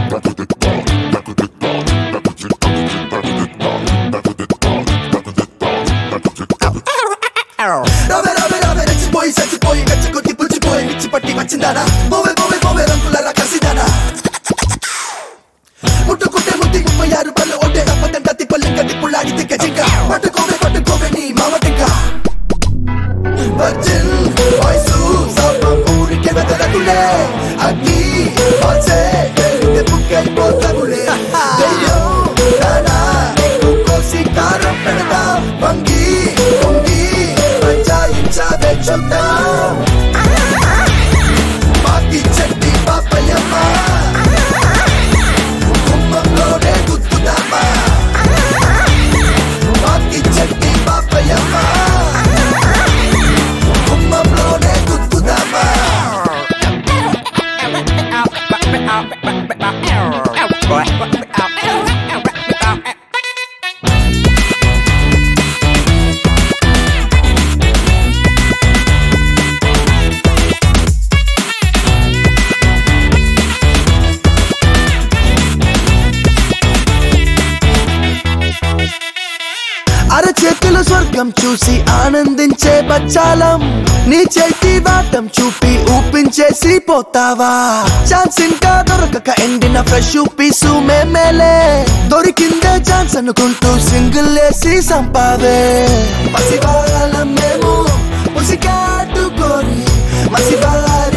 రావే రావే రావే రెచ్చిపోయి చచ్చిపోయి గచ్చకొట్టి పుచ్చిపోయి మిచ్చి పట్టి వచ్చిందానా పోవే పోవే పోవే రంగుల కసిదానా ముట్టుకుంటే ముద్ది ముప్పై ఆరు పళ్ళు ఒడ్డే రప్పదంట తిప్పల్లి గట్టి పుల్లాడి తిక్క జింక పట్టుకోవే పట్టుకోవే నీ మామ టింక వర్జిన్ వాయిసు సర్వం ఊరికే వెదరకులే అగ్గి వచ్చే వెళ్తే బుక్కైపోతావులే దెయ్యం నానా నీకు కోసి కారం పెడతా వంగి పొంగి పంచాయించావే చూద్దాం పాతి చెట్టి పాపయ్యమ్మ కుమ్మంలోనే గుర్తుదామా పాతి చెట్టి పాపయ్యమ్మ కుమ్మంలోనే గుర్తుదామా అరచేతిలో స్వర్గం చూసి ఆనందించే బచ్చాలం నీ చేతి వాటం చూపి ఊపించేసి పోతావా ఛాన్స్ ఇంకా దొరకక ఎండిన ఫ్రెష్ పీసు మేమేలే దొరికిందే ఛాన్స్ అనుకుంటూ సింగిల్ వేసి సంపావే పసివాళ్ళం మేము ముసికాటుకొని మసివాళ్ళ